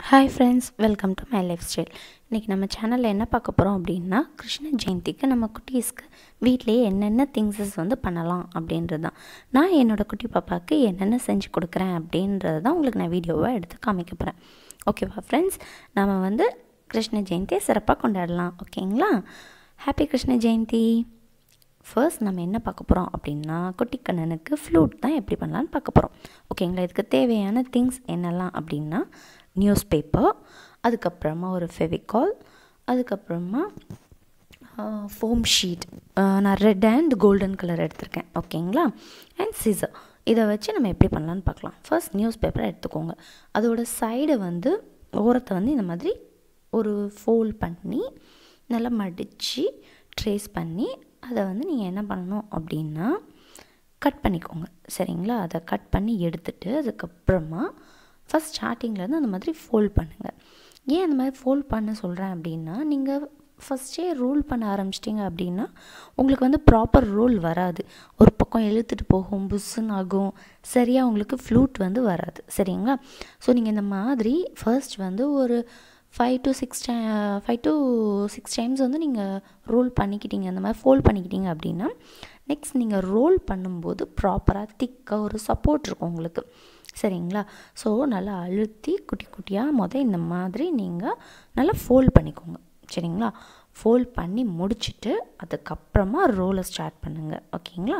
hi friends welcome to my lifestyle இன்றைக்கி நம்ம சேனலில் என்ன பார்க்க போகிறோம் அப்படின்னா கிருஷ்ண ஜெயந்திக்கு நம்ம குட்டீஸ்க்கு வீட்லேயே என்னென்ன திங்ஸஸ் வந்து பண்ணலாம் அப்படின்றது தான் நான் என்னோடய குட்டி பாப்பாவுக்கு என்னென்ன செஞ்சு கொடுக்குறேன் அப்படின்றது தான் உங்களுக்கு நான் வீடியோவாக எடுத்து காமிக்க போகிறேன் ஓகேவா ஃப்ரெண்ட்ஸ் நம்ம வந்து கிருஷ்ண ஜெயந்தியை சிறப்பாக கொண்டாடலாம் ஓகேங்களா ஹாப்பி கிருஷ்ண ஜெயந்தி ஃபர்ஸ்ட் நம்ம என்ன பார்க்க போகிறோம் அப்படின்னா குட்டி கண்ணனுக்கு ஃப்ளூட் தான் எப்படி பண்ணலான்னு பார்க்க போகிறோம் ஓகேங்களா இதுக்கு தேவையான திங்ஸ் என்னெல்லாம் அப்படின்னா நியூஸ் பேப்பர் அதுக்கப்புறமா ஒரு ஃபெவிகால் அதுக்கப்புறமா ஃபோம் ஷீட் நான் ரெட் அண்ட் கோல்டன் கலர் எடுத்திருக்கேன் ஓகேங்களா அண்ட் சிசர் இதை வச்சு நம்ம எப்படி பண்ணலான்னு பார்க்கலாம் ஃபர்ஸ்ட் நியூஸ் பேப்பரை எடுத்துக்கோங்க அதோட சைடை வந்து ஓரத்தை வந்து இந்த மாதிரி ஒரு ஃபோல்ட் பண்ணி நல்லா மடித்து ட்ரேஸ் பண்ணி அதை வந்து நீங்கள் என்ன பண்ணணும் அப்படின்னா கட் பண்ணிக்கோங்க சரிங்களா அதை கட் பண்ணி எடுத்துட்டு அதுக்கப்புறமா ஃபஸ்ட் ஸ்டார்டிங்லேருந்து அந்த மாதிரி ஃபோல்ட் பண்ணுங்கள் ஏன் அந்த மாதிரி ஃபோல்ட் பண்ண சொல்கிறேன் அப்படின்னா நீங்கள் ஃபஸ்ட்டே ரோல் பண்ண ஆரம்பிச்சிட்டிங்க அப்படின்னா உங்களுக்கு வந்து ப்ராப்பர் ரோல் வராது ஒரு பக்கம் இழுத்துட்டு போகும் புஷ்ஷுன்னு ஆகும் சரியாக உங்களுக்கு ஃப்ளூட் வந்து வராது சரிங்களா ஸோ நீங்கள் இந்த மாதிரி ஃபர்ஸ்ட் வந்து ஒரு five to six tie five to six times வந்து நீங்கள் ரோல் பண்ணிக்கிட்டீங்க அந்த மாதிரி ஃபோல்ட் பண்ணிக்கிட்டீங்க அப்படின்னா நெக்ஸ்ட் நீங்கள் ரோல் பண்ணும்போது ப்ராப்பராக திக்காக ஒரு சப்போர்ட் இருக்கும் உங்களுக்கு சரிங்களா ஸோ நல்லா அழுத்தி குட்டி குட்டியாக மொதல் இந்த மாதிரி நீங்கள் நல்லா ஃபோல்ட் பண்ணிக்கோங்க சரிங்களா ஃபோல்ட் பண்ணி முடிச்சுட்டு அதுக்கப்புறமா ரோலை ஸ்டார்ட் பண்ணுங்கள் ஓகேங்களா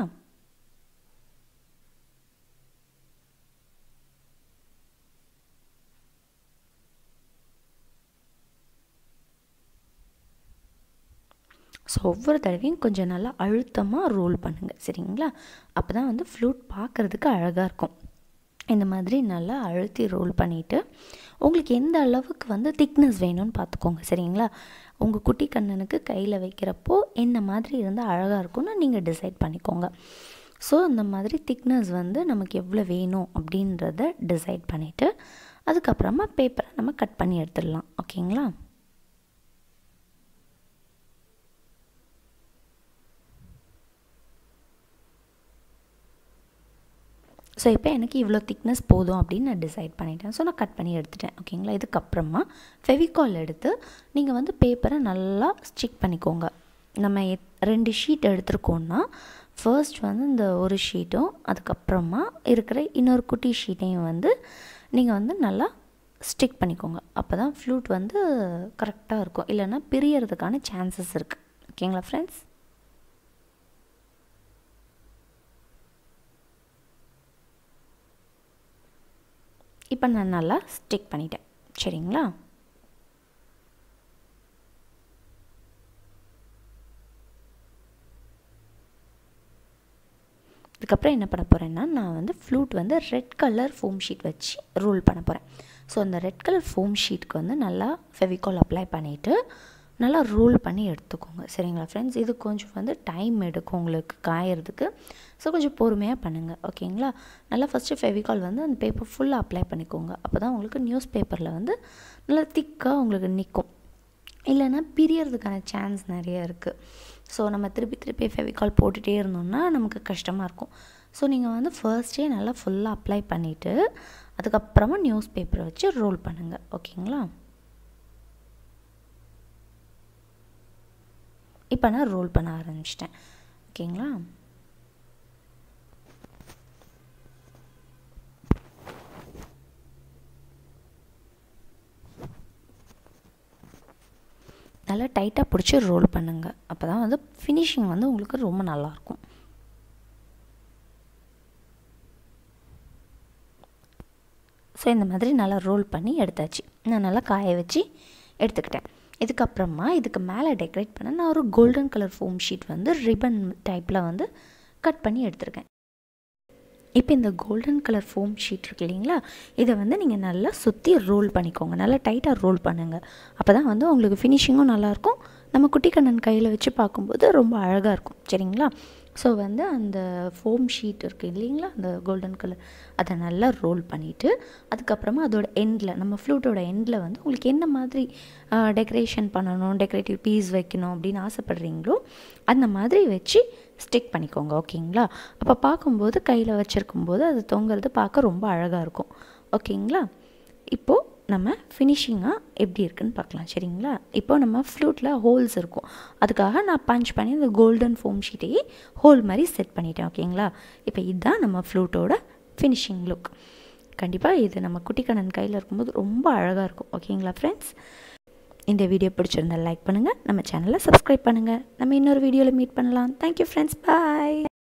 ஸோ ஒவ்வொரு தடவையும் கொஞ்சம் நல்லா அழுத்தமாக ரோல் பண்ணுங்கள் சரிங்களா அப்போ தான் வந்து ஃப்ளூட் பார்க்குறதுக்கு அழகாக இருக்கும் இந்த மாதிரி நல்லா அழுத்தி ரோல் பண்ணிவிட்டு உங்களுக்கு எந்த அளவுக்கு வந்து திக்னஸ் வேணும்னு பார்த்துக்கோங்க சரிங்களா உங்கள் குட்டி கண்ணனுக்கு கையில் வைக்கிறப்போ என்ன மாதிரி இருந்தால் அழகாக இருக்கும்னு நீங்கள் டிசைட் பண்ணிக்கோங்க ஸோ அந்த மாதிரி திக்னஸ் வந்து நமக்கு எவ்வளோ வேணும் அப்படின்றத டிசைட் பண்ணிவிட்டு அதுக்கப்புறமா பேப்பரை நம்ம கட் பண்ணி எடுத்துடலாம் ஓகேங்களா ஸோ இப்போ எனக்கு இவ்வளோ திக்னஸ் போதும் அப்படின்னு நான் டிசைட் பண்ணிட்டேன் ஸோ நான் கட் பண்ணி எடுத்துட்டேன் ஓகேங்களா இதுக்கப்புறமா ஃபெவிகால் எடுத்து நீங்கள் வந்து பேப்பரை நல்லா ஸ்டிக் பண்ணிக்கோங்க நம்ம ரெண்டு ஷீட் எடுத்துருக்கோன்னா ஃபர்ஸ்ட் வந்து இந்த ஒரு ஷீட்டும் அதுக்கப்புறமா இருக்கிற இன்னொரு குட்டி ஷீட்டையும் வந்து நீங்கள் வந்து நல்லா ஸ்டிக் பண்ணிக்கோங்க அப்போ தான் ஃப்ளூட் வந்து கரெக்டாக இருக்கும் இல்லைன்னா பிரியறதுக்கான சான்சஸ் இருக்குது ஓகேங்களா ஃப்ரெண்ட்ஸ் இப்போ நான் நல்லா ஸ்டிக் பண்ணிட்டேன் சரிங்களா இதுக்கப்புறம் என்ன பண்ண போகிறேன்னா நான் வந்து ஃப்ளூட் வந்து ரெட் கலர் ஃபோம் ஷீட் வச்சு ரோல் பண்ண போகிறேன் ஸோ அந்த ரெட் கலர் ஃபோம் ஷீட்க்கு வந்து நல்லா ஃபெவிகால் அப்ளை பண்ணிவிட்டு நல்லா ரோல் பண்ணி எடுத்துக்கோங்க சரிங்களா ஃப்ரெண்ட்ஸ் இது கொஞ்சம் வந்து டைம் எடுக்கும் உங்களுக்கு காயறதுக்கு ஸோ கொஞ்சம் பொறுமையாக பண்ணுங்கள் ஓகேங்களா நல்லா ஃபஸ்ட்டு ஃபெவிகால் வந்து அந்த பேப்பர் ஃபுல்லாக அப்ளை பண்ணிக்கோங்க அப்போ தான் உங்களுக்கு நியூஸ் பேப்பரில் வந்து நல்லா திக்காக உங்களுக்கு நிற்கும் இல்லைன்னா பிரியறதுக்கான சான்ஸ் நிறைய இருக்குது ஸோ நம்ம திருப்பி திருப்பி ஃபெவிகால் போட்டுகிட்டே இருந்தோம்னா நமக்கு கஷ்டமாக இருக்கும் ஸோ நீங்கள் வந்து ஃபர்ஸ்டே நல்லா ஃபுல்லாக அப்ளை பண்ணிவிட்டு அதுக்கப்புறமா நியூஸ் பேப்பரை வச்சு ரோல் பண்ணுங்கள் ஓகேங்களா இப்போ நான் ரோல் பண்ண ஆரம்பிச்சிட்டேன் ஓகேங்களா நல்லா டைட்டாக பிடிச்சி ரோல் பண்ணுங்கள் அப்போ தான் வந்து ஃபினிஷிங் வந்து உங்களுக்கு ரொம்ப நல்லாயிருக்கும் ஸோ இந்த மாதிரி நல்லா ரோல் பண்ணி எடுத்தாச்சு நான் நல்லா காய வச்சு எடுத்துக்கிட்டேன் இதுக்கப்புறமா இதுக்கு மேலே டெக்கரேட் பண்ண நான் ஒரு கோல்டன் கலர் ஃபோம் ஷீட் வந்து ரிப்பன் டைப்பில் வந்து கட் பண்ணி எடுத்திருக்கேன் இப்போ இந்த கோல்டன் கலர் ஃபோம் ஷீட் இருக்கு இல்லைங்களா இதை வந்து நீங்கள் நல்லா சுற்றி ரோல் பண்ணிக்கோங்க நல்லா டைட்டாக ரோல் பண்ணுங்கள் அப்போ தான் வந்து உங்களுக்கு ஃபினிஷிங்கும் நல்லாயிருக்கும் நம்ம குட்டி கண்ணன் கையில் வச்சு பார்க்கும்போது ரொம்ப அழகாக இருக்கும் சரிங்களா ஸோ வந்து அந்த ஃபோம் ஷீட் இருக்குது இல்லைங்களா அந்த கோல்டன் கலர் அதை நல்லா ரோல் பண்ணிவிட்டு அதுக்கப்புறமா அதோட எண்டில் நம்ம ஃப்ளூட்டோட எண்டில் வந்து உங்களுக்கு என்ன மாதிரி டெக்கரேஷன் பண்ணணும் டெக்கரேட்டிவ் பீஸ் வைக்கணும் அப்படின்னு ஆசைப்பட்றீங்களோ அந்த மாதிரி வச்சு ஸ்டிக் பண்ணிக்கோங்க ஓகேங்களா அப்போ பார்க்கும்போது கையில் வச்சுருக்கும்போது அது தொங்குறது பார்க்க ரொம்ப அழகாக இருக்கும் ஓகேங்களா இப்போது நம்ம ஃபினிஷிங்காக எப்படி இருக்குன்னு பார்க்கலாம் சரிங்களா இப்போ நம்ம ஃப்ளூட்டில் ஹோல்ஸ் இருக்கும் அதுக்காக நான் பஞ்ச் பண்ணி அந்த கோல்டன் ஃபோம் ஷீட்டையே ஹோல் மாதிரி செட் பண்ணிட்டேன் ஓகேங்களா இப்போ இதுதான் நம்ம ஃப்ளூட்டோட ஃபினிஷிங் லுக் கண்டிப்பாக இது நம்ம குட்டிக்கண்ணன் கையில் இருக்கும்போது ரொம்ப அழகாக இருக்கும் ஓகேங்களா ஃப்ரெண்ட்ஸ் இந்த வீடியோ பிடிச்சிருந்தா லைக் பண்ணுங்கள் நம்ம சேனலை சப்ஸ்கிரைப் பண்ணுங்கள் நம்ம இன்னொரு வீடியோவில் மீட் பண்ணலாம் தேங்க்யூ ஃப்ரெண்ட்ஸ் பாய்